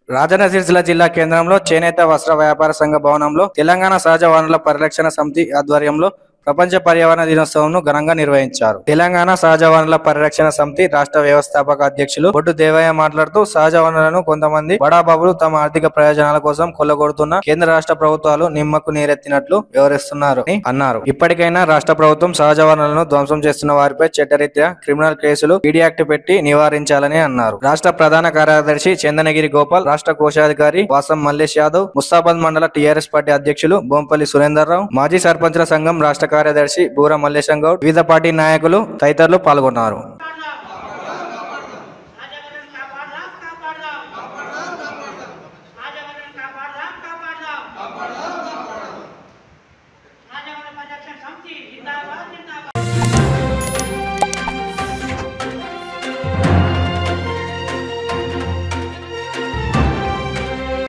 రాజన్న సిరిసిల్ల జిల్లా కేంద్రంలో చేనేత వస్త్ర వ్యాపార సంఘ భవనంలో తెలంగాణ సహజ వనరుల పరిరక్షణ సమితి ఆధ్వర్యంలో ప్రపంచ పర్యావరణ దినోత్సవంను ఘనంగా నిర్వహించారు తెలంగాణ సహజ వనరుల పరిరక్షణ సమితి రాష్ట్ర వ్యవస్థాపక అధ్యక్షులు బొడ్డు దేవయ్య మాట్లాడుతూ సహజ వనరులను కొంతమంది బడాబాబులు తమ ఆర్థిక ప్రయోజనాల కోసం కొల్లగొడుతున్న కేంద్ర రాష్ట్ర ప్రభుత్వాలు నిమ్మకు నీరెత్తినట్లు వివరిస్తున్నారు అని అన్నారు ఇప్పటికైనా రాష్ట్ర ప్రభుత్వం సహజ వనరులను ధ్వంసం చేస్తున్న వారిపై చట్టరీత్యా క్రిమినల్ కేసులు పీడీ యాక్ట్ పెట్టి నివారించాలని అన్నారు రాష్ట్ర ప్రధాన కార్యదర్శి చందనగిరి గోపాల్ రాష్ట్ర కోశాధికారి వాసం మల్లేష్ యాదవ్ ముస్తాబాద్ మండల టీఆర్ఎస్ పార్టీ అధ్యక్షులు బొంపల్లి సురేందర్ రావు మాజీ సర్పంచ్ల సంఘం రాష్ట్ర కార్యదర్శి బూర మల్లేశం గౌడ్ వివిధ పార్టీ నాయకులు తదితరులు పాల్గొన్నారు